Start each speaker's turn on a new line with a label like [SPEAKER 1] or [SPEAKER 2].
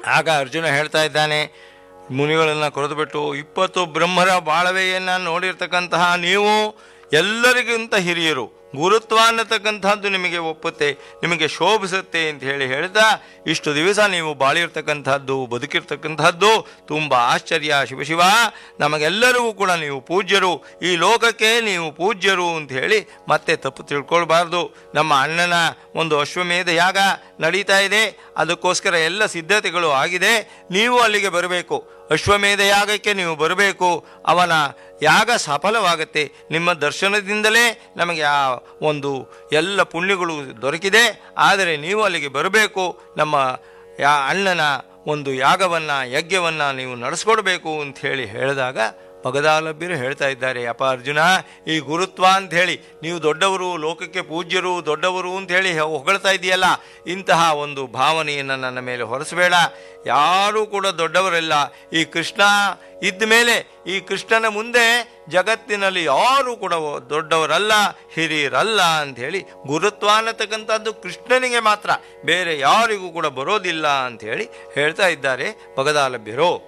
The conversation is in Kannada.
[SPEAKER 1] ಆಗ ಅರ್ಜುನ ಹೇಳ್ತಾ ಇದ್ದಾನೆ ಮುನಿಗಳನ್ನು ಕರೆದುಬಿಟ್ಟು ಇಪ್ಪತ್ತು ಬ್ರಹ್ಮರ ಬಾಳವೆಯನ್ನು ನೋಡಿರ್ತಕ್ಕಂತಹ ನೀವು ಎಲ್ಲರಿಗಿಂತ ಹಿರಿಯರು ಗುರುತ್ವ ಅನ್ನತಕ್ಕಂಥದ್ದು ನಿಮಗೆ ಒಪ್ಪುತ್ತೆ ನಿಮಗೆ ಶೋಭಿಸುತ್ತೆ ಅಂತ ಹೇಳಿ ಹೇಳ್ತಾ ಇಷ್ಟು ದಿವಸ ನೀವು ಬಾಳಿರ್ತಕ್ಕಂಥದ್ದು ಬದುಕಿರ್ತಕ್ಕಂಥದ್ದು ತುಂಬ ಆಶ್ಚರ್ಯ ಶಿವಶಿವ ನಮಗೆಲ್ಲರಿಗೂ ಕೂಡ ನೀವು ಪೂಜ್ಯರು ಈ ಲೋಕಕ್ಕೆ ನೀವು ಪೂಜ್ಯರು ಅಂತ ಹೇಳಿ ಮತ್ತೆ ತಪ್ಪು ತಿಳ್ಕೊಳ್ಬಾರ್ದು ನಮ್ಮ ಅಣ್ಣನ ಒಂದು ಅಶ್ವಮೇಧ ಯಾಗ ನಡೀತಾ ಇದೆ ಅದಕ್ಕೋಸ್ಕರ ಎಲ್ಲ ಸಿದ್ಧತೆಗಳು ಆಗಿದೆ ನೀವು ಅಲ್ಲಿಗೆ ಬರಬೇಕು ಅಶ್ವಮೇಧ ಯಾಗಕ್ಕೆ ನೀವು ಬರಬೇಕು ಅವನ ಯಾಗ ಸಫಲವಾಗುತ್ತೆ ನಿಮ್ಮ ದರ್ಶನದಿಂದಲೇ ನಮಗೆ ಆ ಒಂದು ಎಲ್ಲ ಪುಣ್ಯಗಳು ದೊರಕಿದೆ ಆದರೆ ನೀವು ಅಲ್ಲಿಗೆ ಬರಬೇಕು ನಮ್ಮ ಯಾ ಅಣ್ಣನ ಒಂದು ಯಾಗವನ್ನು ಯಜ್ಞವನ್ನು ನೀವು ನಡೆಸ್ಕೊಡ್ಬೇಕು ಅಂತ ಹೇಳಿ ಹೇಳಿದಾಗ ಮಗದಾಲಭ್ಯರು ಹೇಳ್ತಾ ಇದ್ದಾರೆ ಅಪ್ಪ ಅರ್ಜುನ ಈ ಗುರುತ್ವ ಅಂತ ಹೇಳಿ ನೀವು ದೊಡ್ಡವರು ಲೋಕಕ್ಕೆ ಪೂಜ್ಯರು ದೊಡ್ಡವರು ಅಂತ ಹೇಳಿ ಹೊಗಳ್ತಾ ಇದೆಯಲ್ಲ ಇಂತಹ ಒಂದು ಭಾವನೆಯನ್ನು ನನ್ನ ಮೇಲೆ ಹೊರಸಬೇಡ ಯಾರೂ ಕೂಡ ದೊಡ್ಡವರಲ್ಲ ಈ ಕೃಷ್ಣ ಇದ್ದ ಮೇಲೆ ಈ ಕೃಷ್ಣನ ಮುಂದೆ ಜಗತ್ತಿನಲ್ಲಿ ಯಾರೂ ಕೂಡ ದೊಡ್ಡವರಲ್ಲ ಹಿರಿಯರಲ್ಲ ಅಂತ ಹೇಳಿ ಗುರುತ್ವ ಅನ್ನತಕ್ಕಂಥದ್ದು ಕೃಷ್ಣನಿಗೆ ಮಾತ್ರ ಬೇರೆ ಯಾರಿಗೂ ಕೂಡ ಬರೋದಿಲ್ಲ ಅಂತ ಹೇಳಿ ಹೇಳ್ತಾ ಇದ್ದಾರೆ ಭಗದಾಲಭ್ಯರು